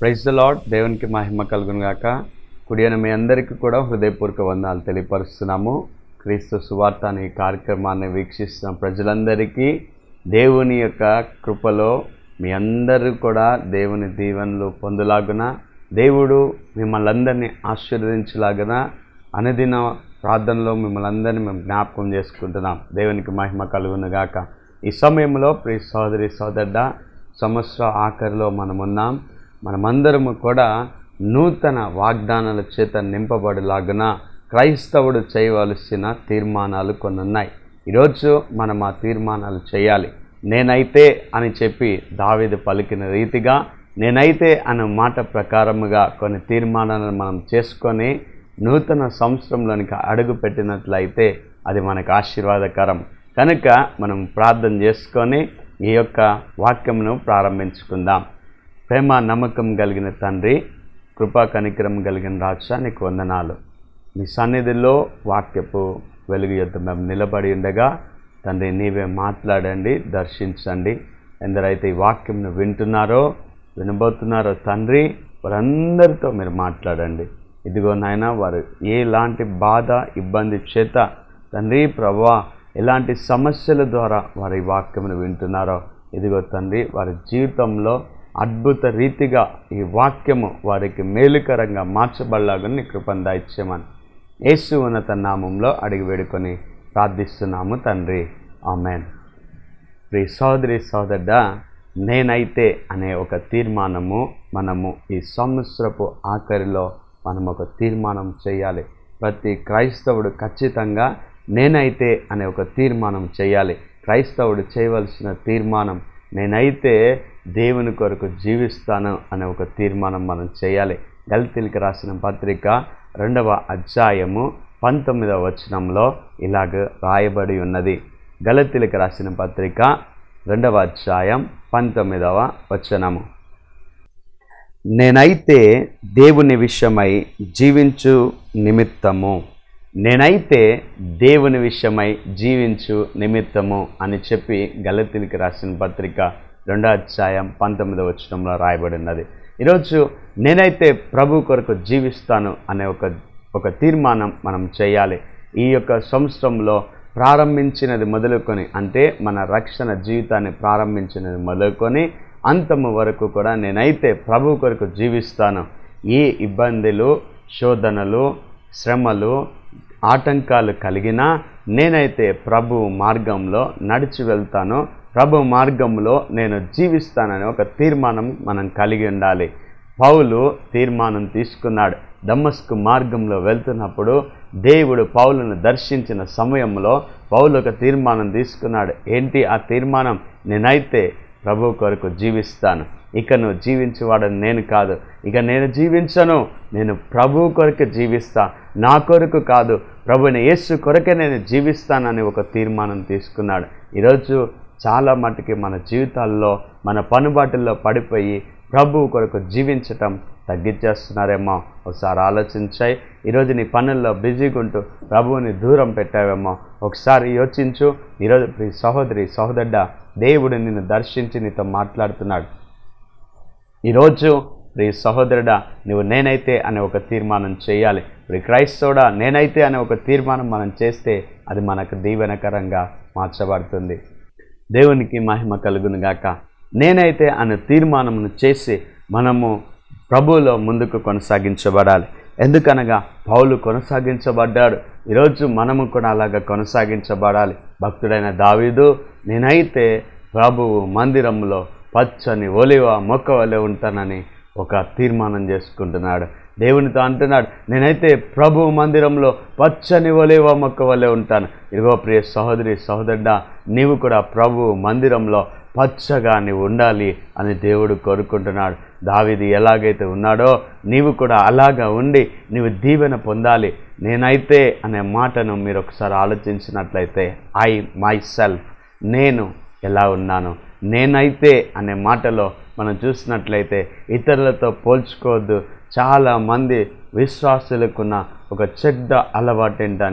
praise the lord దేవునికి మహిమ కలుగును గాక కుడియన మీ అందరికీ కూడా హృదయపూర్వక వందనాలు తెలియపరుస్తున్నాము క్రీస్తు సువార్త అనే ఈ కార్యక్రమాన్ని వీక్షిస్తున్న ప్రజలందరికీ దేవుని యొక్క కృపలో మీ అందరూ కూడా దేవుని దీవెనలు పొందులాగున దేవుడు మిమ్మల్ని అందరినీ ఆశీర్వదించలాగున అనుదిన ప్రార్థనలో మిమ్మల్ని అందరినీ మేము జ్ఞాపకం చేసుకుంటున్నాం దేవునికి మహిమ కలుగును గాక ఈ సమయంలో ప్రియ సోదరి సోదరుడ సంవత్సర ఆఖరిలో మనం ఉన్నాం మనమందరము కూడా నూతన వాగ్దానాల చేత నింపబడిలాగున క్రైస్తవుడు చేయవలసిన తీర్మానాలు కొన్ని ఉన్నాయి ఈరోజు మనం ఆ తీర్మానాలు చేయాలి నేనైతే అని చెప్పి దావీదు పలికిన రీతిగా నేనైతే అనే మాట ప్రకారముగా కొన్ని తీర్మానాలను మనం చేసుకొని నూతన సంవత్సరంలోనికి అడుగు పెట్టినట్లయితే అది మనకు ఆశీర్వాదకరం కనుక మనం ప్రార్థన చేసుకొని ఈ యొక్క వాక్యమును ప్రారంభించుకుందాం ప్రేమ నమ్మకం కలిగిన తండ్రి కృపా కనికరం కలిగిన రాజా నీకు వందనాలు నీ సన్నిధిలో వాక్యపు వెలుగు యొద్ద మేము నిలబడి ఉండగా తండ్రి నీవే మాట్లాడండి దర్శించండి ఎందరైతే ఈ వాక్యంను వింటున్నారో వినబోతున్నారో తండ్రి వారందరితో మీరు మాట్లాడండి ఇదిగో నాయన వారు ఎలాంటి బాధ ఇబ్బంది చేత తండ్రి ప్రభా ఎలాంటి సమస్యల ద్వారా వారి ఈ వాక్యమును వింటున్నారో ఇదిగో తండ్రి వారి జీవితంలో అద్భుత రీతిగా ఈ వాక్యము వారికి మేలుకరంగా మార్చబడలాగా నీ కృపను దాయిచ్చేమని యేసు ఉన్నత నామంలో అడిగి వేడుకొని ప్రార్థిస్తున్నాము తండ్రి ఆమెన్ ప్రియ సోదరి సోదరుడ నేనైతే అనే ఒక తీర్మానము మనము ఈ సంవత్సరపు ఆఖరిలో మనం ఒక తీర్మానం చేయాలి ప్రతి క్రైస్తవుడు ఖచ్చితంగా నేనైతే అనే ఒక తీర్మానం చేయాలి క్రైస్తవుడు చేయవలసిన తీర్మానం నేనైతే దేవుని కొరకు జీవిస్తాను అనే ఒక తీర్మానం మనం చేయాలి గల్తీలకు రాసిన పత్రిక రెండవ అధ్యాయము పంతొమ్మిదవ వచనంలో ఇలాగ రాయబడి ఉన్నది గలతీలకు రాసిన పత్రిక రెండవ అధ్యాయం పంతొమ్మిదవ వచనము నేనైతే దేవుని విషయమై జీవించు నిమిత్తము నేనైతే దేవుని విషయమై జీవించు నిమిత్తము అని చెప్పి గలతీలకు రాసిన పత్రిక రెండో అధ్యాయం పంతొమ్మిదవ వచనంలో రాయబడినది ఈరోజు నేనైతే ప్రభు కొరకు జీవిస్తాను అనే ఒక ఒక తీర్మానం మనం చేయాలి ఈ యొక్క సంవత్సరంలో ప్రారంభించినది మొదలుకొని అంటే మన రక్షణ జీవితాన్ని ప్రారంభించినది మొదలుకొని అంతము వరకు కూడా నేనైతే ప్రభు కొరకు జీవిస్తాను ఈ ఇబ్బందులు శోధనలు శ్రమలు ఆటంకాలు కలిగినా నేనైతే ప్రభు మార్గంలో నడిచి వెళ్తాను ప్రభు మార్గంలో నేను జీవిస్తానని ఒక తీర్మానం మనం కలిగి ఉండాలి పౌలు తీర్మానం తీసుకున్నాడు దమ్మస్కు మార్గంలో వెళ్తున్నప్పుడు దేవుడు పౌలను దర్శించిన సమయంలో పౌలు ఒక తీర్మానం తీసుకున్నాడు ఏంటి ఆ తీర్మానం నేనైతే ప్రభు కొరకు జీవిస్తాను ఇక నువ్వు జీవించేవాడని నేను కాదు ఇక నేను జీవించను నేను ప్రభు కొరకు జీవిస్తా నా కొరకు కాదు ప్రభుని యేసు కొరకే నేను జీవిస్తానని ఒక తీర్మానం తీసుకున్నాడు ఈరోజు చాలా మటుకి మన జీవితాల్లో మన పనుబాటుల్లో పడిపోయి ప్రభు కొరకు జీవించటం తగ్గించేస్తున్నారేమో ఒకసారి ఆలోచించాయి ఈరోజు నీ పనుల్లో బిజీగా ఉంటూ ప్రభువుని దూరం పెట్టావేమో ఒకసారి యోచించు ఈరోజు ప్రియ సహోదరి సహోదరుడ దేవుడు నిన్ను దర్శించి నీతో మాట్లాడుతున్నాడు ఈరోజు ప్రియ సహోదరుడా నువ్వు నేనైతే అనే ఒక తీర్మానం చేయాలి ప్రియ క్రైస్తవుడా నేనైతే అనే ఒక తీర్మానం మనం చేస్తే అది మనకు దీవెనకరంగా మార్చబడుతుంది దేవునికి మహిమ కలుగును గాక నేనైతే అనే తీర్మానమును చేసి మనము ప్రభువులో ముందుకు కొనసాగించబడాలి ఎందుకనగా పౌలు కొనసాగించబడ్డాడు ఈరోజు మనము కూడా అలాగ కొనసాగించబడాలి భక్తుడైన దావీదు నేనైతే ప్రభువు మందిరంలో పచ్చని ఒలివ మొక్క వలె ఉంటానని ఒక తీర్మానం చేసుకుంటున్నాడు దేవునితో అంటున్నాడు నేనైతే ప్రభు మందిరంలో పచ్చని ఒలివ మొక్క వలె ఉంటాను ఇదిగో ప్రియ సహోదరి సహోదరుడా నీవు కూడా ప్రభు మందిరంలో పచ్చగా నీవు ఉండాలి అని దేవుడు కోరుకుంటున్నాడు దావిది ఎలాగైతే ఉన్నాడో నీవు కూడా అలాగా ఉండి నీవు దీవెన పొందాలి నేనైతే అనే మాటను మీరు ఒకసారి ఆలోచించినట్లయితే ఐ మై సెల్ఫ్ నేను ఎలా ఉన్నాను నేనైతే అనే మాటలో మనం చూసినట్లయితే ఇతరులతో పోల్చుకోవద్దు చాలామంది విశ్వాసులకున్న ఒక చెడ్డ అలవాటు ఏంటంటే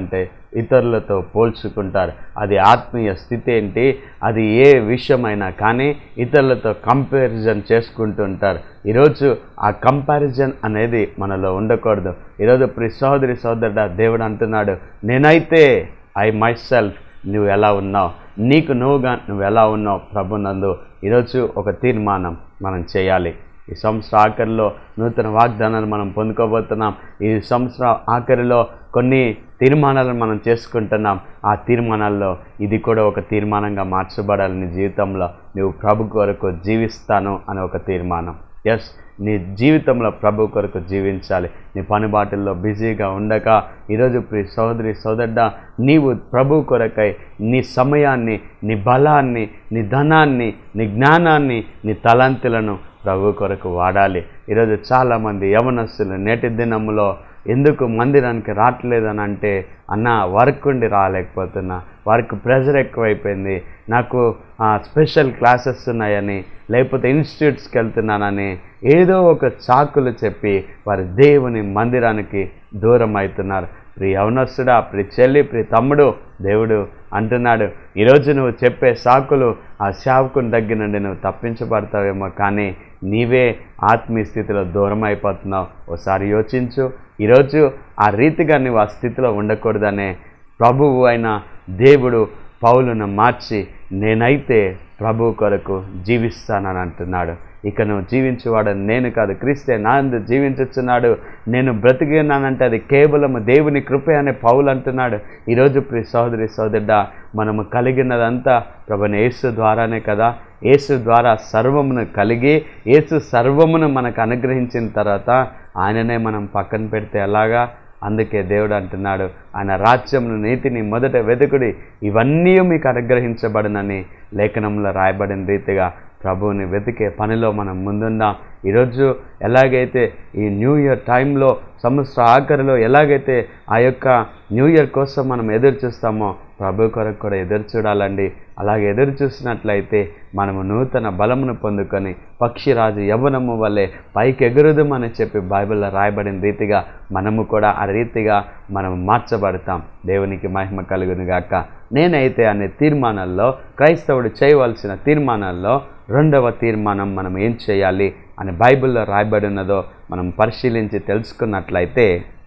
ఇతరులతో పోల్చుకుంటారు అది ఆత్మీయ స్థితి ఏంటి అది ఏ విషయమైనా కానీ ఇతరులతో కంపారిజన్ చేసుకుంటుంటారు ఈరోజు ఆ కంపారిజన్ అనేది మనలో ఉండకూడదు ఈరోజు ప్రి సహోదరి సోదరుడ దేవుడు అంటున్నాడు నేనైతే ఐ మై సెల్ఫ్ నువ్వు ఎలా ఉన్నావు నీకు నువ్వుగా నువ్వు ఎలా ఉన్నావు ప్రభునందు ఈరోజు ఒక తీర్మానం మనం చేయాలి ఈ సంవత్సర ఆఖరిలో నూతన వాగ్దానాలు మనం పొందుకోబోతున్నాం ఈ సంవత్సర ఆఖరిలో కొన్ని తీర్మానాలను మనం చేసుకుంటున్నాం ఆ తీర్మానాల్లో ఇది కూడా ఒక తీర్మానంగా మార్చబడాలి నీ జీవితంలో నువ్వు ప్రభు కొరకు జీవిస్తాను అనే ఒక తీర్మానం ఎస్ నీ జీవితంలో ప్రభు కొరకు జీవించాలి నీ పనిబాటుల్లో బిజీగా ఉండక ఈరోజు ప్రి సోదరి సోదరుడ నీవు ప్రభు కొరకై నీ సమయాన్ని నీ బలాన్ని నీ ధనాన్ని నీ జ్ఞానాన్ని నీ తలంతులను ప్రభు కొరకు వాడాలి ఈరోజు చాలామంది యవనస్తులు నేటి దినములో ఎందుకు మందిరానికి రావట్లేదని అంటే అన్న వర్క్ ఉండి రాలేకపోతున్నా వర్క్ ప్రెషర్ ఎక్కువైపోయింది నాకు స్పెషల్ క్లాసెస్ ఉన్నాయని లేకపోతే ఇన్స్టిట్యూట్స్కి వెళ్తున్నానని ఏదో ఒక చాకులు చెప్పి వారి దేవుని మందిరానికి దూరం అవుతున్నారు ప్రి యవనస్తుడా ప్రి చెల్లి ప్రి తమ్ముడు దేవుడు అంటున్నాడు ఈరోజు నువ్వు చెప్పే సాకులు ఆ శావుకుని దగ్గర నుండి నువ్వు తప్పించబడతావేమో కానీ నీవే ఆత్మీయ స్థితిలో దూరం అయిపోతున్నావు ఒకసారి యోచించు ఈరోజు ఆ రీతిగా నువ్వు ఆ స్థితిలో ఉండకూడదనే ప్రభువు అయిన దేవుడు పౌలును మార్చి నేనైతే ప్రభు కొరకు జీవిస్తానని అంటున్నాడు ఇక నువ్వు జీవించేవాడు నేను కాదు క్రీస్తే నా అందు జీవించుచున్నాడు నేను బ్రతికినానంటే అది కేవలం దేవుని కృపే అనే పౌలు అంటున్నాడు ఈరోజు ప్రి సోదరి సోదరుడ మనము కలిగినదంతా ప్రభుని యేసు ద్వారానే కదా యేసు ద్వారా సర్వమును కలిగి యేసు సర్వమును మనకు అనుగ్రహించిన తర్వాత ఆయననే మనం పక్కన పెడితే ఎలాగా అందుకే దేవుడు అంటున్నాడు ఆయన రాజ్యమును నీతిని మొదట వెతుకుడి ఇవన్నీ మీకు అనుగ్రహించబడినని లేఖనంలో రాయబడిన రీతిగా ప్రభువుని వెతికే పనిలో మనం ముందుందాం ఈరోజు ఎలాగైతే ఈ న్యూ ఇయర్ టైంలో సంవత్సర ఆఖరిలో ఎలాగైతే ఆ యొక్క న్యూ ఇయర్ కోసం మనం ఎదురు చూస్తామో ప్రభు కొరకు కూడా ఎదురు చూడాలండి అలాగే ఎదురు చూసినట్లయితే మనము నూతన బలమును పొందుకొని పక్షిరాజు యవనము వల్లే పైకి ఎగురుదమని చెప్పి బైబిల్లో రాయబడిన రీతిగా మనము కూడా ఆ రీతిగా మనం మార్చబడతాం దేవునికి మహిమ కలుగును గాక నేనైతే అనే తీర్మానాల్లో క్రైస్తవుడు చేయవలసిన తీర్మానాల్లో రెండవ తీర్మానం మనం ఏం చేయాలి అని బైబిల్లో రాయబడి ఉన్నదో మనం పరిశీలించి తెలుసుకున్నట్లయితే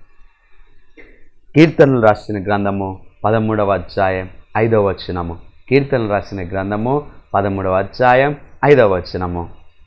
కీర్తనలు రాసిన గ్రంథము పదమూడవ అధ్యాయం ఐదవ వచనము కీర్తనలు రాసిన గ్రంథము పదమూడవ అధ్యాయం ఐదవ వచనము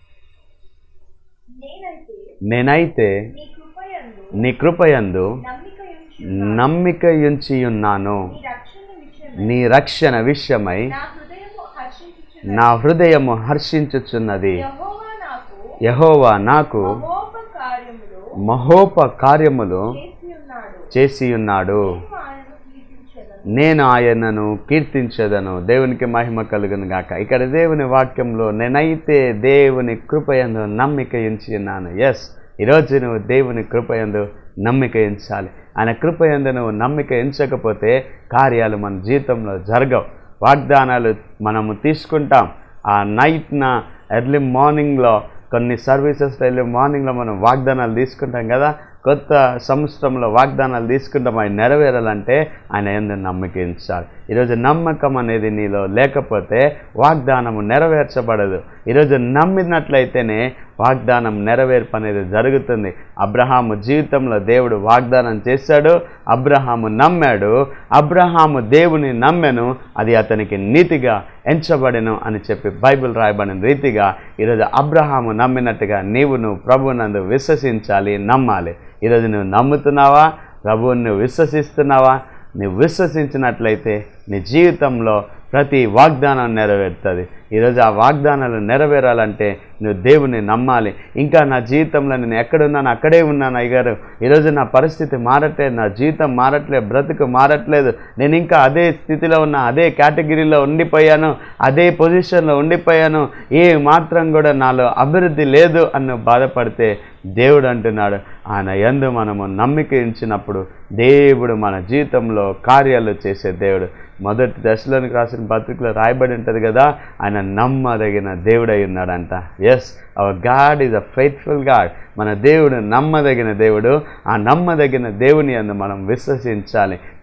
నేనైతే నేనైతే నీ కృపయందు నీ కృపయందు నమ్మిక ఉంచి నమ్మిక ఉంచి ఉన్నాను నీ రక్షణ విషయం నీ రక్షణ విషయమై నా హృదయము హర్షించుచున్న నా హృదయము హర్షించుచున్నది యెహోవా నాకు యహోవా నాకు మహోప కార్యములు మహోప కార్యములు చేసి ఉన్నాడు చేసి ఉన్నాడు నేను ఆయనను కీర్తించెదను నేను ఆయనను కీర్తించదను దేవునికి మహిమ కలుగును గాక ఇక్కడ దేవుని వాక్యంలో నేనైతే దేవుని కృపయందు నమ్మిక ఉంచి ఉన్నాను ఎస్ ఈరోజు నువ్వు దేవుని కృపయందు నమ్మిక ఎంచాలి ఆయన కృపయందు నువ్వు నమ్మిక ఎంచకపోతే కార్యాలు మన జీవితంలో జరగవు వాగ్దానాలు మనము తీసుకుంటాం ఆ నైట్న ఎర్లీ మార్నింగ్లో కొన్ని సర్వీసెస్లో ఎర్లీ మార్నింగ్లో మనం వాగ్దానాలు తీసుకుంటాం కదా కొత్త సంవత్సరంలో వాగ్దానాలు తీసుకుంటాం ఆయన నెరవేరాలంటే ఆయన ఎందు నమ్మకించాలి ఈరోజు నమ్మకం అనేది నీలో లేకపోతే వాగ్దానము నెరవేర్చబడదు ఈరోజు నమ్మినట్లయితేనే వాగ్దానం నెరవేర్పు అనేది జరుగుతుంది అబ్రహాము జీవితంలో దేవుడు వాగ్దానం చేశాడు అబ్రహాము నమ్మాడు అబ్రహాము దేవుని నమ్మెను అది అతనికి నీతిగా ఎంచబడెను అని చెప్పి బైబిల్ రాయబడిన రీతిగా ఈరోజు అబ్రహాము నమ్మినట్టుగా నీవు నువ్వు ప్రభునందు విశ్వసించాలి నమ్మాలి ఈరోజు నువ్వు నమ్ముతున్నావా ప్రభువుని నువ్వు విశ్వసిస్తున్నావా నువ్వు విశ్వసించినట్లయితే నీ జీవితంలో ప్రతి వాగ్దానం నెరవేరుతుంది ఈరోజు ఆ వాగ్దానాలు నెరవేరాలంటే నువ్వు దేవుని నమ్మాలి ఇంకా నా జీవితంలో నేను ఎక్కడున్నాను అక్కడే ఉన్నాను అయ్యగారు ఈరోజు నా పరిస్థితి మారట్లేదు నా జీవితం మారట్లేదు బ్రతుకు మారట్లేదు నేను ఇంకా అదే స్థితిలో ఉన్న అదే కేటగిరీలో ఉండిపోయాను అదే పొజిషన్లో ఉండిపోయాను ఏ మాత్రం కూడా నాలో అభివృద్ధి లేదు అన్న బాధపడితే దేవుడు అంటున్నాడు ఆయన ఎందు మనము నమ్మిక ఇచ్చినప్పుడు దేవుడు మన జీవితంలో కార్యాలు చేసే దేవుడు మొదటి దశలోనికి రాసిన పత్రికలో రాయబడి ఉంటుంది కదా ఆయన నమ్మదగిన దేవుడై ఉన్నాడంట yes our God is a faithful God మన దేవుడు నమ్మదగిన దేవుడు ఆ నమ్మదగిన దేవుని అందు మనం విశ్వసించాలి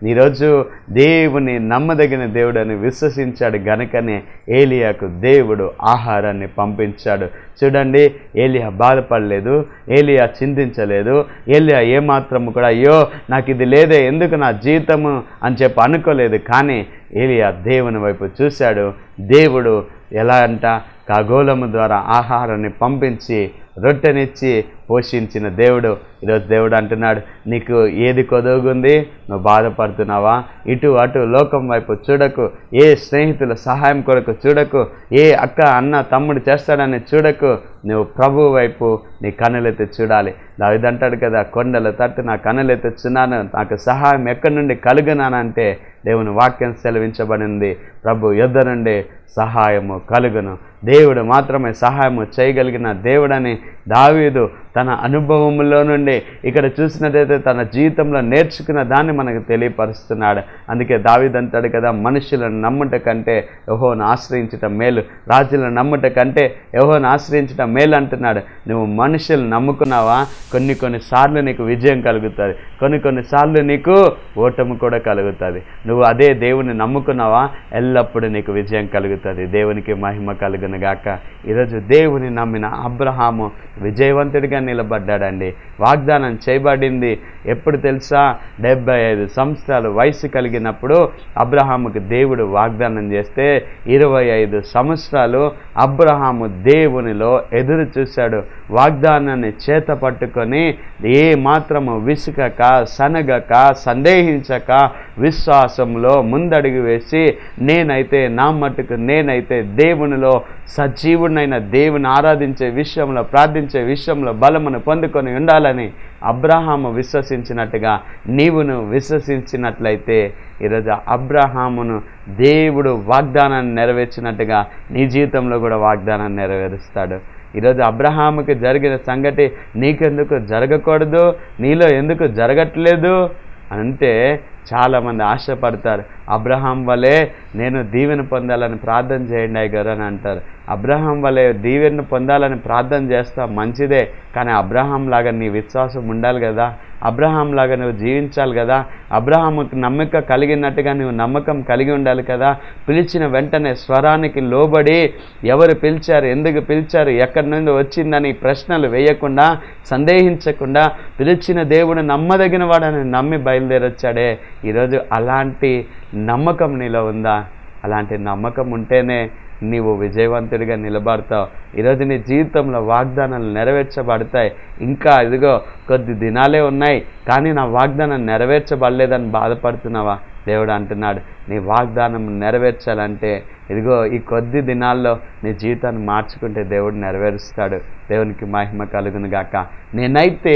ఈరోజు దేవుని నమ్మదగిన దేవుడని విశ్వసించాడు గనుకనే ఏలియాకు దేవుడు ఆహారాన్ని పంపించాడు చూడండి ఏలియా బాధపడలేదు ఏలియా చింతించలేదు ఏలియా ఏమాత్రము కూడా అయ్యో నాకు ఇది లేదే ఎందుకు నా జీవితము అని చెప్పి అనుకోలేదు కానీ ఏలియా దేవుని వైపు చూశాడు దేవుడు ఎలా అంట ఖగోళము ద్వారా ఆహారాన్ని పంపించి రొట్టెనిచ్చి పోషించిన దేవుడు ఈరోజు దేవుడు అంటున్నాడు నీకు ఏది కొదవుగుంది నువ్వు బాధపడుతున్నావా ఇటు అటు లోకం వైపు చూడకు ఏ స్నేహితుల సహాయం కొరకు చూడకు ఏ అక్క అన్న తమ్ముడు చేస్తాడని చూడకు నువ్వు ప్రభు వైపు నీ కన్నులెత్తి చూడాలి దావిది అంటాడు కదా కొండల తట్టు నా కన్నులెత్తుచున్నాను నాకు సహాయం ఎక్కడి నుండి కలుగునానంటే దేవుని వాక్యం సెలవించబడింది ప్రభు యుద్ధ నుండి సహాయము కలుగును దేవుడు మాత్రమే సహాయము చేయగలిగిన దేవుడని దావీదు తన అనుభవంలో నుండి ఇక్కడ చూసినట్టయితే తన జీవితంలో నేర్చుకున్న దాన్ని మనకు తెలియపరుస్తున్నాడు అందుకే దావీదు అంటాడు కదా మనుషులను నమ్ముట కంటే యెహోవాను ఆశ్రయించటం మేలు రాజులను నమ్ముట కంటే యెహోవాను ఆశ్రయించటం మేలు అంటున్నాడు నువ్వు మనుషులు నమ్ముకున్నావా కొన్ని కొన్ని సార్లు నీకు విజయం కలుగుతుంది కొన్ని కొన్ని సార్లు నీకు ఓటమి కూడా కలుగుతుంది నువ్వు అదే దేవుని నమ్ముకున్నావా ఎల్లప్పుడూ నీకు విజయం కలుగుతుంది దేవునికి మహిమ కలుగును గాక ఈరోజు దేవుని నమ్మిన అబ్రహాము విజయవంతుడిగా నిలబడ్డాడండి వాగ్దానం చేయబడింది ఎప్పుడు తెలుసా డెబ్బై ఐదు సంవత్సరాలు వయసు కలిగినప్పుడు అబ్రహాముకి దేవుడు వాగ్దానం చేస్తే ఇరవై ఐదు సంవత్సరాలు అబ్రహాము దేవునిలో ఎదురు చూశాడు వాగ్దానాన్ని చేత పట్టుకొని ఏ మాత్రము విసుకక సనగక సందేహించక విశ్వాసంలో ముందడుగు వేసి నేనైతే నా మట్టుకు నేనైతే దేవునిలో సజీవునైన దేవుని ఆరాధించే విషయంలో ప్రార్థించే విషయంలో బలమును పొందుకొని ఉండాలని అబ్రహాము విశ్వసించినట్టుగా నీవును విశ్వసించినట్లయితే ఈరోజు అబ్రహామును దేవుడు వాగ్దానాన్ని నెరవేర్చినట్టుగా నీ జీవితంలో కూడా వాగ్దానాన్ని నెరవేరుస్తాడు ఈరోజు అబ్రహాముకి జరిగిన సంగతి నీకెందుకు జరగకూడదు నీలో ఎందుకు జరగట్లేదు అంటే చాలామంది ఆశపడతారు అబ్రహాం వలె నేను దీవెన పొందాలని ప్రార్థన చేయండి అయ్య అని అంటారు అబ్రహాం వలె దీవెన పొందాలని ప్రార్థన చేస్తా మంచిదే కానీ అబ్రహాం లాగా నీ విశ్వాసం ఉండాలి కదా అబ్రహాం లాగా నువ్వు జీవించాలి కదా అబ్రహాముకు నమ్మక కలిగినట్టుగా నువ్వు నమ్మకం కలిగి ఉండాలి కదా పిలిచిన వెంటనే స్వరానికి లోబడి ఎవరు పిలిచారు ఎందుకు పిలిచారు ఎక్కడి నుండి వచ్చిందని ప్రశ్నలు వేయకుండా సందేహించకుండా పిలిచిన దేవుడు నమ్మదగిన వాడని నమ్మి బయలుదేరొచ్చాడే ఈరోజు అలాంటి నమ్మకం నీలో ఉందా అలాంటి నమ్మకం ఉంటేనే నీవు విజయవంతుడిగా నిలబడతావు ఈరోజు నీ జీవితంలో వాగ్దానాలు నెరవేర్చబడతాయి ఇంకా ఇదిగో కొద్ది దినాలే ఉన్నాయి కానీ నా వాగ్దానం నెరవేర్చబడలేదని బాధపడుతున్నావా దేవుడు అంటున్నాడు నీ వాగ్దానం నెరవేర్చాలంటే ఇదిగో ఈ కొద్ది దినాల్లో నీ జీవితాన్ని మార్చుకుంటే దేవుడు నెరవేరుస్తాడు దేవునికి మహిమ కలుగును గాక నేనైతే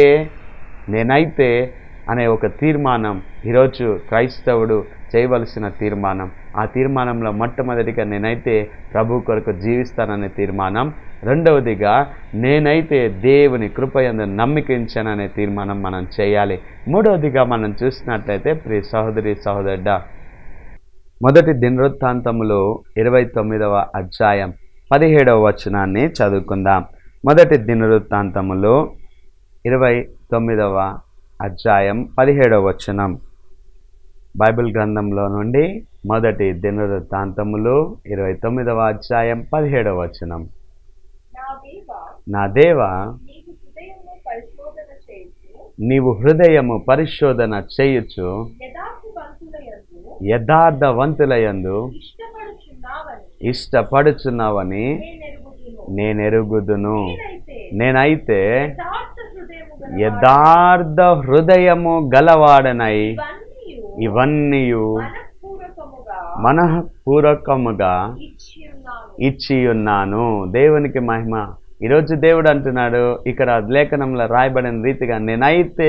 నేనైతే అనే ఒక తీర్మానం ఈరోజు క్రైస్తవుడు చేయవలసిన తీర్మానం ఆ తీర్మానంలో మొట్టమొదటిగా నేనైతే ప్రభు కొరకు జీవిస్తాననే తీర్మానం రెండవదిగా నేనైతే దేవుని కృపయందు నమ్మికించాననే తీర్మానం మనం చేయాలి మూడవదిగా మనం చూసినట్లయితే ప్రియ సహోదరి సహోదరుడ మొదటి దినవృత్తాంతములో ఇరవై తొమ్మిదవ అధ్యాయం పదిహేడవ వచనాన్ని చదువుకుందాం మొదటి దినవృత్తాంతములో ఇరవై తొమ్మిదవ అధ్యాయం పదిహేడవ వచనం బైబిల్ గ్రంథంలో నుండి మొదటి దినవృత్తాంతములు ఇరవై తొమ్మిదవ అధ్యాయం పదిహేడవ వచనం నా దేవ నా దేవ నీకు హృదయము పరిశోధన చేయుచు నీవు హృదయము పరిశోధన చేయుచు యథార్థవంతులయందు యథార్థవంతులయందు ఇష్టపడుచున్నావని ఇష్టపడుచున్నావని నేనెరుగుదును నేనెరుగుదును నేనైతే నేనైతే యథార్థ హృదయము గల యథార్థ హృదయము గలవాడనై ఇవన్నీ ఇవన్నీయు మనఃపూర్వకముగా మనఃపూర్వకముగా ఇచ్చి ఉన్నాను ఇచ్చియున్నాను దేవునికి మహిమ ఈరోజు దేవుడు అంటున్నాడు ఇక్కడ లేఖనంలో రాయబడిన రీతిగా నేనైతే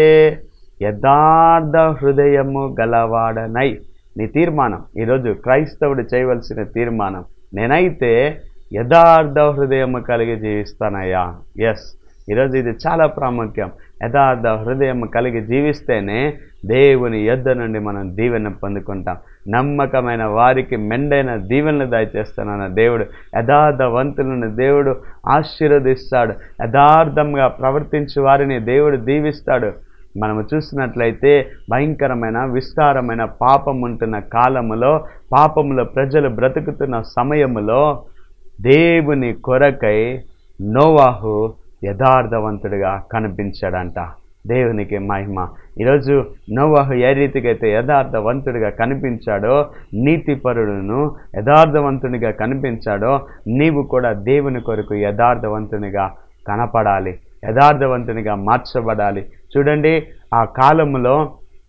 యథార్థ హృదయము గలవాడనై నీ తీర్మానం ఈరోజు క్రైస్తవుడు చేయవలసిన తీర్మానం నేనైతే యథార్థ హృదయము కలిగి జీవిస్తానయ్యా ఎస్ ఈరోజు ఇది చాలా ప్రాముఖ్యం యథార్థ హృదయం కలిగి జీవిస్తేనే దేవుని యొద్ద నుండి మనం దీవెన పొందుకుంటాం నమ్మకమైన వారికి మెండైన దీవెనలు దయచేస్తానన్న దేవుడు యథార్థవంతులను దేవుడు ఆశీర్వదిస్తాడు యథార్థంగా ప్రవర్తించే వారిని దేవుడు దీవిస్తాడు మనము చూసినట్లయితే భయంకరమైన విస్తారమైన పాపం ఉంటున్న కాలములో పాపములో ప్రజలు బ్రతుకుతున్న సమయములో దేవుని కొరకై నోవాహు యథార్థవంతుడిగా కనిపించాడంట దేవునికి మహిమ ఈరోజు నోవాహు ఏ రీతిగా అయితే యథార్థవంతుడిగా కనిపించాడో నీతిపరుడును యథార్థవంతునిగా కనిపించాడో నీవు కూడా దేవుని కొరకు యథార్థవంతునిగా కనపడాలి యథార్థవంతునిగా మార్చబడాలి చూడండి ఆ కాలములో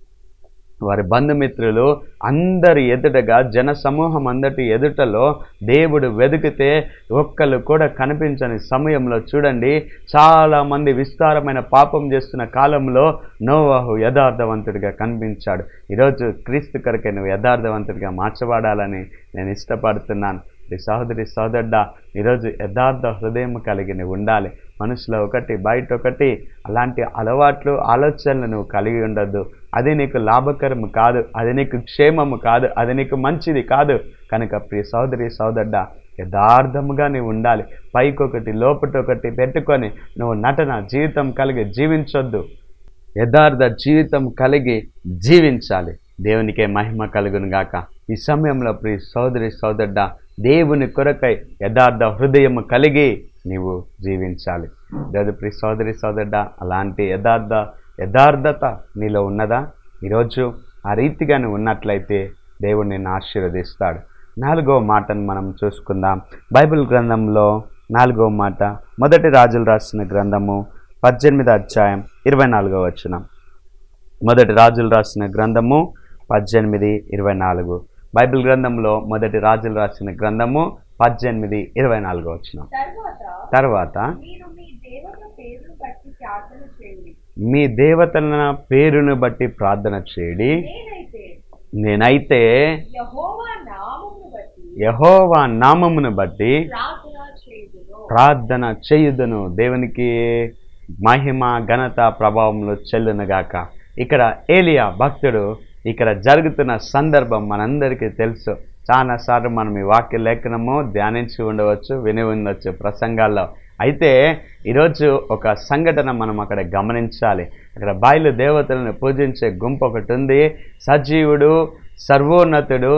వారి బంధుమిత్రులు అందరి ఎదుటగా జన సమూహం అందరి ఎదుటలో దేవుడు వెతికితే ఒక్కళ్ళు కూడా కనిపించని సమయంలో చూడండి చాలా మంది విస్తారమైన పాపం చేస్తున్న కాలంలో నోవాహు యథార్థవంతుడిగా కనిపించాడు ఈరోజు క్రీస్తు కొరకే నువ్వు యథార్థవంతుడిగా మార్చబడాలని నేను ఇష్టపడుతున్నాను ఈ సహోదరి సోదరుడా ఈరోజు యథార్థ హృదయం కలిగి నువ్వు ఉండాలి మనసులో ఒకటి బయట ఒకటి అలాంటి అలవాట్లు ఆలోచనలు నువ్వు కలిగి ఉండొద్దు అది నీకు లాభకరం కాదు అది నీకు క్షేమము కాదు అది నీకు మంచిది కాదు కనుక ప్రియ సోదరి సోదరుడా యథార్థముగా నీవు ఉండాలి పైకొకటి లోపటొకటి పెట్టుకొని నువ్వు నటన జీవితం కలిగి జీవించొద్దు యథార్థ జీవితం కలిగి జీవించాలి దేవునికే మహిమ కలుగును గాక ఈ సమయంలో ప్రియ సోదరి సోదరుడా దేవుని కొరకై యథార్థ హృదయము కలిగి నీవు జీవించాలి లేదు ప్రియ సోదరి సోదరుడా అలాంటి యథార్థ యథార్థత నీలో ఉన్నదా ఈరోజు ఆ రీతిగా నువ్వు ఉన్నట్లయితే దేవుడు నిన్ను ఆశీర్వదిస్తాడు నాలుగో మాటను మనం చూసుకుందాం బైబిల్ గ్రంథంలో నాలుగో మాట మొదటి రాజులు రాసిన గ్రంథము పద్దెనిమిది అధ్యాయం ఇరవై నాలుగో వచనం మొదటి రాజులు రాసిన గ్రంథము పద్దెనిమిది ఇరవై నాలుగు బైబిల్ గ్రంథంలో మొదటి రాజులు రాసిన గ్రంథము పద్దెనిమిది ఇరవై నాలుగో వచనం తర్వాత తర్వాత మీరు మీ దేవత పేరును బట్టి ప్రార్థన చేయండి మీ దేవతల పేరును బట్టి ప్రార్థన చేయడి నేనైతే నేనైతే యహోవా నామమును బట్టి యహోవా నామమును బట్టి ప్రార్థన చేయుదును ప్రార్థన చేయుదును దేవునికి మహిమ ఘనత ప్రభావంలో చెల్లునుగాక ఇక్కడ ఏలియా భక్తుడు ఇక్కడ జరుగుతున్న సందర్భం మనందరికీ తెలుసు చాలాసార్లు మనం ఈ వాక్య లేఖనము ధ్యానించి ఉండవచ్చు విని ఉండవచ్చు ప్రసంగాల్లో అయితే ఈరోజు ఒక సంఘటన మనం అక్కడ గమనించాలి అక్కడ బాయిలు దేవతలను పూజించే గుంపు ఒకటి ఉంది సజీవుడు సర్వోన్నతుడు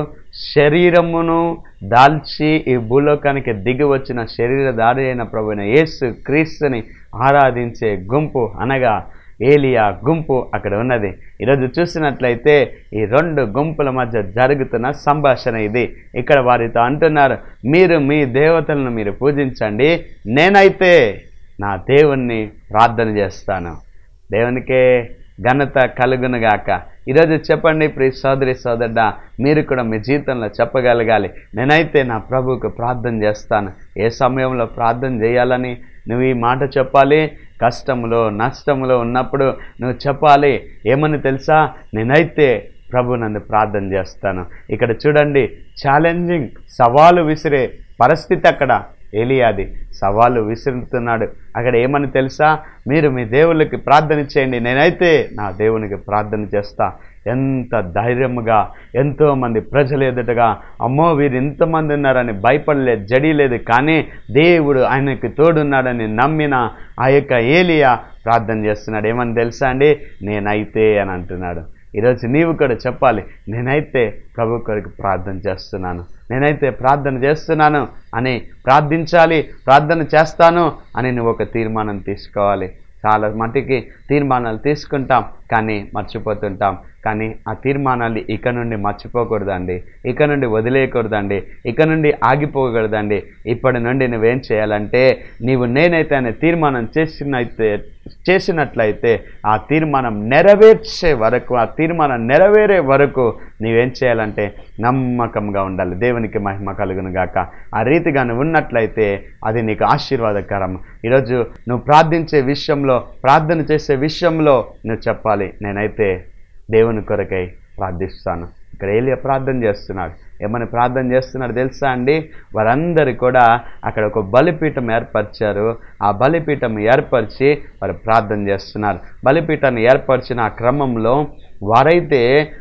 శరీరమును దాల్చి ఈ భూలోకానికి దిగి వచ్చిన శరీరధారి అయిన ప్రభుని యేసు క్రీస్తుని ఆరాధించే గుంపు అనగా ఏలియా గుంపు అక్కడ ఉన్నది ఈరోజు చూసినట్లయితే ఈ రెండు గుంపుల మధ్య జరుగుతున్న సంభాషణ ఇది ఇక్కడ వారితో అంటున్నారు మీరు మీ దేవతలను మీరు పూజించండి నేనైతే నా దేవుణ్ణి ప్రార్థన చేస్తాను దేవునికే ఘనత కలుగునుగాక ఈరోజు చెప్పండి ప్రియ సోదరి సోదరుడా మీరు కూడా మీ జీవితంలో చెప్పగలగాలి నేనైతే నా ప్రభువుకు ప్రార్థన చేస్తాను ఏ సమయంలో ప్రార్థన చేయాలని నువ్వు ఈ మాట చెప్పాలి కష్టములో నష్టములో ఉన్నప్పుడు నువ్వు చెప్పాలి ఏమని తెలుసా నేనైతే ప్రభు నన్ను ప్రార్థన చేస్తాను ఇక్కడ చూడండి ఛాలెంజింగ్ సవాలు విసిరే పరిస్థితి అక్కడ ఏలియాది సవాలు విసురుతున్నాడు అక్కడ ఏమని తెలుసా మీరు మీ దేవుళ్ళకి ప్రార్థన చేయండి నేనైతే నా దేవునికి ప్రార్థన చేస్తా ఎంత ధైర్యముగా ఎంతోమంది ప్రజలు ఎదుటగా అమ్మో వీరు ఇంతమంది ఉన్నారని భయపడలేదు జడిలేదు కానీ దేవుడు ఆయనకి తోడున్నాడని నమ్మిన ఆ యొక్క ఏలియా ప్రార్థన చేస్తున్నాడు ఏమని తెలుసా అండి నేనైతే అని అంటున్నాడు ఈరోజు నీవు కూడా చెప్పాలి నేనైతే ప్రభు కొరకు ప్రార్థన చేస్తున్నాను నేనైతే ప్రార్థన చేస్తున్నాను అని ప్రార్థించాలి ప్రార్థన చేస్తాను అని నువ్వు ఒక తీర్మానం తీసుకోవాలి చాలా మటుకి తీర్మానాలు తీసుకుంటాం కానీ మర్చిపోతుంటాం కానీ ఆ తీర్మానాలు ఇక నుండి మర్చిపోకూడదండి ఇక నుండి వదిలేయకూడదండి ఇక నుండి ఆగిపోకూడదండి ఇప్పటి నుండి నువ్వేం చేయాలంటే నీవు నేనైతే అనే తీర్మానం చేసినైతే చేసినట్లయితే ఆ తీర్మానం నెరవేర్చే వరకు ఆ తీర్మానం నెరవేరే వరకు నీవేం చేయాలంటే నమ్మకంగా ఉండాలి దేవునికి మహిమ కలుగును గాక ఆ రీతిగా నువ్వు ఉన్నట్లయితే అది నీకు ఆశీర్వాదకరం ఈరోజు నువ్వు ప్రార్థించే విషయంలో ప్రార్థన చేసే విషయంలో నువ్వు చెప్పాలి నేనైతే దేవుని కొరకై ప్రార్థిస్తాను ఇక్కడ ఏలియా ప్రార్థన చేస్తున్నాడు ఏమని ప్రార్థన చేస్తున్నాడు తెలుసా అండి వారందరూ కూడా అక్కడ ఒక బలిపీఠం ఏర్పరిచారు ఆ బలిపీఠం ఏర్పరిచి వారు ప్రార్థన చేస్తున్నారు బలిపీఠాన్ని ఏర్పరిచిన ఆ క్రమంలో వారైతే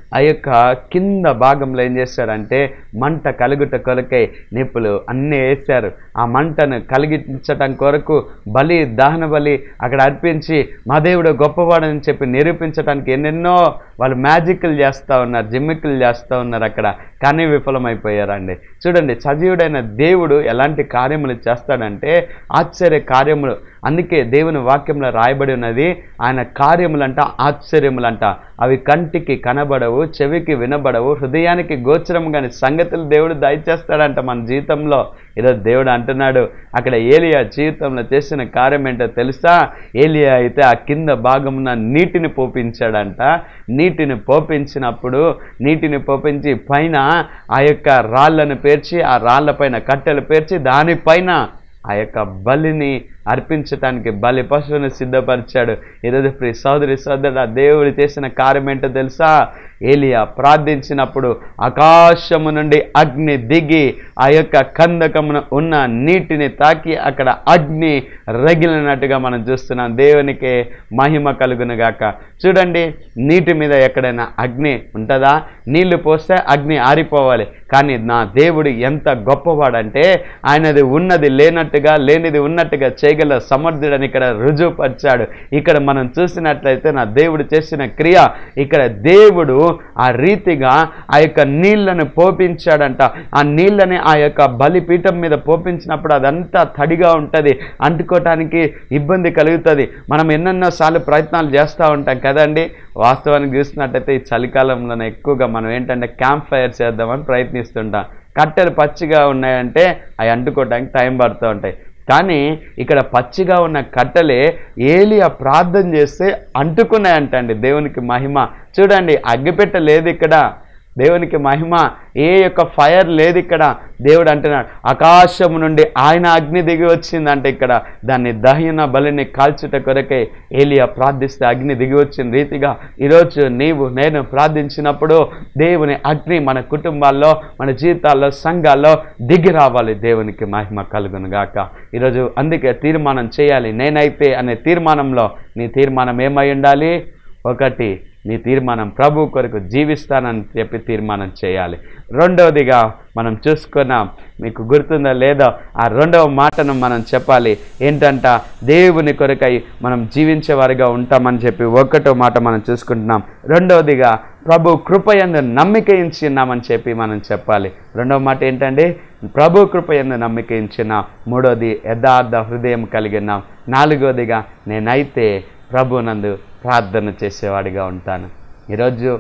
ఆ యొక్క కింద భాగంలో ఏం చేశారంటే మంట కలుగుట కొరకై నిప్పులు అన్నీ వేశారు ఆ మంటను కలిగించటం కొరకు బలి దహన బలి అక్కడ అర్పించి మా దేవుడు గొప్పవాడని చెప్పి నిరూపించడానికి ఎన్నెన్నో వాళ్ళు మ్యాజిక్లు చేస్తూ ఉన్నారు జిమ్మిక్కులు చేస్తూ ఉన్నారు అక్కడ కానీ విఫలమైపోయారండి చూడండి సజీవుడైన దేవుడు ఎలాంటి కార్యములు చేస్తాడంటే ఆశ్చర్య కార్యములు అందుకే దేవుని వాక్యంలో రాయబడి ఉన్నది ఆయన కార్యములంట ఆశ్చర్యములంట అవి కంటికి కనబడవు చెవికి వినబడవు హృదయానికి గోచరం కాని సంగతులు దేవుడు దయచేస్తాడంట మన జీవితంలో ఈరోజు దేవుడు అంటున్నాడు అక్కడ ఏలియా జీవితంలో చేసిన కార్యం ఏంటో తెలుసా ఏలియా అయితే ఆ కింద భాగమున నీటిని పోపించాడంట నీటిని పోపించినప్పుడు నీటిని పోపించి పైన ఆ యొక్క రాళ్ళను పేర్చి ఆ రాళ్ళ పైన కట్టెలు పేర్చి దానిపైన ఆ యొక్క బలిని అర్పించటానికి బలి పశువుని సిద్ధపరిచాడు ఈరోజు ప్రి సోదరి సోదరుడు దేవుడు చేసిన కార్యం ఏంటో తెలుసా ఏలియా ప్రార్థించినప్పుడు ఆకాశము నుండి అగ్ని దిగి ఆ యొక్క కందకమున ఉన్న నీటిని తాకి అక్కడ అగ్ని రగిలినట్టుగా మనం చూస్తున్నాం దేవునికే మహిమ కలుగునుగాక చూడండి నీటి మీద ఎక్కడైనా అగ్ని ఉంటుందా నీళ్లు పోస్తే అగ్ని ఆరిపోవాలి కానీ నా దేవుడు ఎంత గొప్పవాడంటే ఆయనది ఉన్నది లేనట్టుగా లేనిది ఉన్నట్టుగా చేయగల సమర్థుడని ఇక్కడ రుజువుపరిచాడు ఇక్కడ మనం చూసినట్లయితే నా దేవుడు చేసిన క్రియ ఇక్కడ దేవుడు ఆ రీతిగా ఆ యొక్క నీళ్లను పోపించాడంట ఆ నీళ్ళని ఆ యొక్క బలిపీఠం మీద పోపించినప్పుడు అదంతా తడిగా ఉంటుంది అంటుకోవటానికి ఇబ్బంది కలుగుతుంది మనం ఎన్నెన్నో సార్లు ప్రయత్నాలు చేస్తూ ఉంటాం కదండి వాస్తవానికి చూసినట్టయితే ఈ చలికాలంలోనే ఎక్కువగా మనం ఏంటంటే క్యాంప్ ఫైర్ చేద్దామని ప్రయత్నిస్తుంటాం కట్టెలు పచ్చిగా ఉన్నాయంటే అవి అంటుకోవడానికి టైం పడుతూ ఉంటాయి కానీ ఇక్కడ పచ్చిగా ఉన్న కట్టెలే ఏలియా ప్రార్థన చేస్తే అంటుకున్నాయంటండి దేవునికి మహిమ చూడండి అగ్గిపెట్ట లేదు ఇక్కడ దేవునికి మహిమ ఏ యొక్క ఫైర్ లేదు ఇక్కడ దేవుడు అంటున్నాడు ఆకాశం నుండి ఆయన అగ్ని దిగి వచ్చిందంటే ఇక్కడ దాన్ని దహన బలిని కాల్చుట కొరకే ఏలియా ప్రార్థిస్తే అగ్ని దిగి వచ్చిన రీతిగా ఈరోజు నీవు నేను ప్రార్థించినప్పుడు దేవుని అగ్ని మన కుటుంబాల్లో మన జీవితాల్లో సంఘాల్లో దిగి రావాలి దేవునికి మహిమ కలుగును గాక ఈరోజు అందుకే తీర్మానం చేయాలి నేనైతే అనే తీర్మానంలో నీ తీర్మానం ఏమై ఉండాలి ఒకటి నీ తీర్మానం ప్రభు కొరకు జీవిస్తానని చెప్పి తీర్మానం చేయాలి రెండవదిగా మనం చూసుకున్నాం మీకు గుర్తుందో లేదో ఆ రెండవ మాటను మనం చెప్పాలి ఏంటంట దేవుని కొరకై మనం జీవించేవారిగా ఉంటామని చెప్పి ఒకటో మాట మనం చూసుకుంటున్నాం రెండవదిగా ప్రభు కృపయందు నమ్మిక ఇచ్చిన్నామని చెప్పి మనం చెప్పాలి రెండవ మాట ఏంటండి ప్రభు కృపయందు నమ్మిక ఇచ్చిన మూడోది యథార్థ హృదయం కలిగినాం నాలుగోదిగా నేనైతే ప్రభునందు ప్రార్థన చేసేవాడిగా ఉంటాను ఈరోజు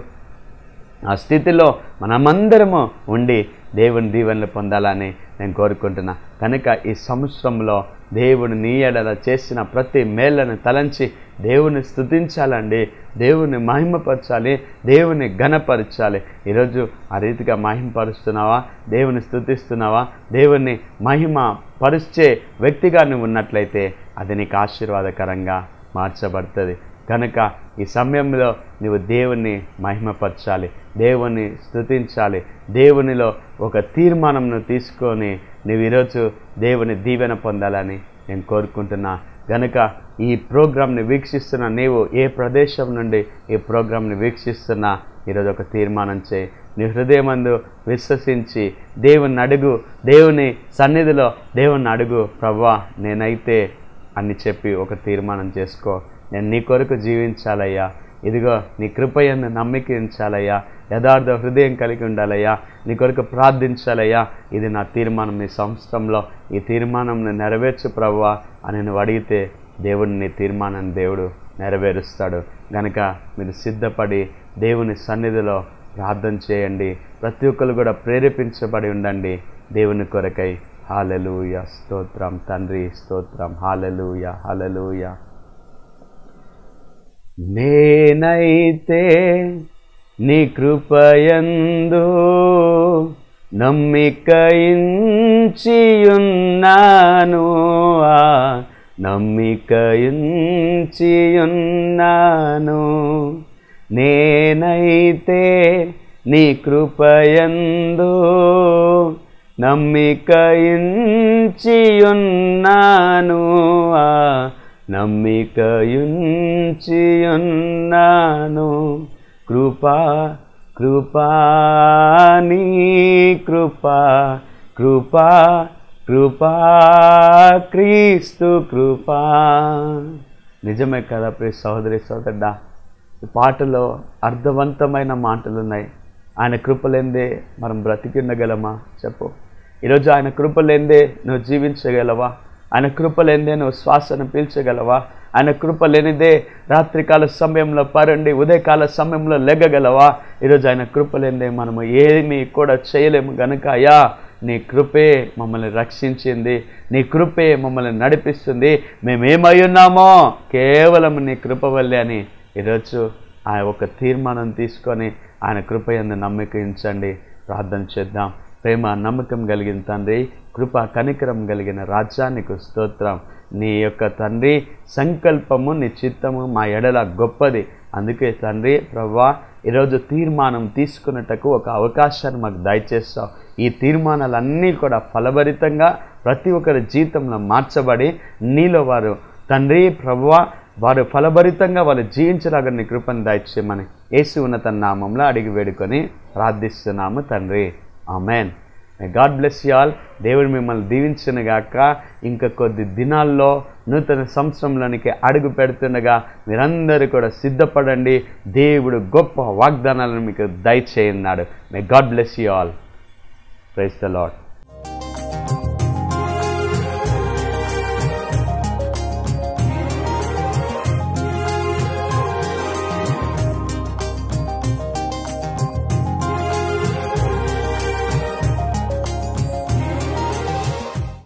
ఆ స్థితిలో మనమందరము ఉండి దేవుని దీవెనలు పొందాలని నేను కోరుకుంటున్నా కనుక ఈ సంవత్సరంలో దేవుడు నీ ఎడల చేసిన ప్రతి మేళ్లను తలంచి దేవుని స్తుతించాలండి దేవుని మహిమపరచాలి దేవుని ఘనపరచాలి ఈరోజు ఆ రీతిగా మహిమపరుస్తున్నావా దేవుని స్తుతిస్తున్నావా దేవుని మహిమ పరుచే వ్యక్తిగా నువ్వు ఉన్నట్లయితే అది నీకు ఆశీర్వాదకరంగా మార్చబడుతుంది కనుక ఈ సమయంలో నువ్వు దేవుణ్ణి మహిమపరచాలి దేవుణ్ణి స్తుతించాలి దేవునిలో ఒక తీర్మానంను తీసుకొని నువ్వు ఈరోజు దేవుని దీవెన పొందాలని నేను కోరుకుంటున్నా గనుక ఈ ప్రోగ్రామ్ని వీక్షిస్తున్న నీవు ఏ ప్రదేశం నుండి ఈ ప్రోగ్రామ్ని వీక్షిస్తున్నా ఈరోజు ఒక తీర్మానం చేయి నీ హృదయమందు విశ్వసించి దేవుని అడుగు దేవుని సన్నిధిలో దేవుని అడుగు ప్రభా నేనైతే అని చెప్పి ఒక తీర్మానం చేసుకో నేను నీ కొరకు జీవించాలయ్యా ఇదిగో నీ కృపయందు నమ్మిక ఉంచాలయ్యా యథార్థ హృదయం కలిగి ఉండాలయ్యా నీ కొరకు ప్రార్థించాలయ్యా ఇది నా తీర్మానం నీ సంవత్సరంలో ఈ తీర్మానం నెరవేర్చు ప్రభువా అని నువ్వు అడిగితే దేవుడు నీ తీర్మానాన్ని దేవుడు నెరవేరుస్తాడు గనక మీరు సిద్ధపడి దేవుని సన్నిధిలో ప్రార్థన చేయండి ప్రతి ఒక్కరు కూడా ప్రేరేపించబడి ఉండండి దేవుని కొరకై హాలెలూయ స్తోత్రం తండ్రి స్తోత్రం హాలెలూయ హాలెలూయ నేనైతే నీ కృపయందు నమ్మికయించియున్నాను ఆ నమ్మికయించియున్నాను నేనైతే నీ కృపయందు నమ్మికయించియున్నాను ఆ నమ్మికయుంచియున్నాను కృపా కృపా నీ కృపా కృపా కృపా క్రీస్తు కృపా నిజమే కదా ప్రియ సహోదరి సోదరుడా ఈ పాటలో అర్థవంతమైన మాటలు ఉన్నాయి ఆయన కృపలేందే మనం బ్రతికిండగలమా చెప్పు ఈరోజు ఆయన కృపలేందే నువ్వు జీవించగలవా ఆయన కృపలేందే నువ్వు శ్వాసను పీల్చగలవా ఆయన కృప లేనిదే రాత్రికాల సమయంలో పరండి ఉదయకాల సమయంలో లెగ్గగలవా ఈరోజు ఆయన కృప లేనిదే మనము ఏమీ కూడా చేయలేము గనుక అయ్యా నీ కృపే మమ్మల్ని రక్షించింది నీ కృపే మమ్మల్ని నడిపిస్తుంది మేమేమై ఉన్నామో కేవలం నీ కృప వల్లే అని ఈరోజు ఆ ఒక తీర్మానం తీసుకొని ఆయన కృపయందు నమ్మకించండి ప్రార్థన చేద్దాం ప్రేమ నమ్మకం కలిగిన తండ్రి కృప కనికరం కలిగిన రాజ్యానికి స్తోత్రం నీ యొక్క తండ్రి సంకల్పము నీ చిత్తము మా ఎడల గొప్పది అందుకే తండ్రి ప్రభా ఈరోజు తీర్మానం తీసుకున్నటకు ఒక అవకాశాన్ని మాకు దయచేస్తావు ఈ తీర్మానాలన్నీ కూడా ఫలభరితంగా ప్రతి ఒక్కరి జీవితంలో మార్చబడి నీలో వారు తండ్రి ప్రభువా వారు ఫలభరితంగా వాళ్ళు జీవించలాగా నీ కృపను దయచేయమని యేసు ఉన్నత నామంలో అడిగి వేడుకొని ప్రార్థిస్తున్నాము తండ్రి amen God bless you all దేవుడు మిమ్మల్ని దీవించనుగాక ఇంకా కొద్ది దినాల్లో నూతన సంవత్సరంలోనికి అడుగు పెడుతుండగా మీరందరూ కూడా సిద్ధపడండి దేవుడు గొప్ప వాగ్దానాలను మీకు దయచేయన్నాడు may God bless you all praise the lord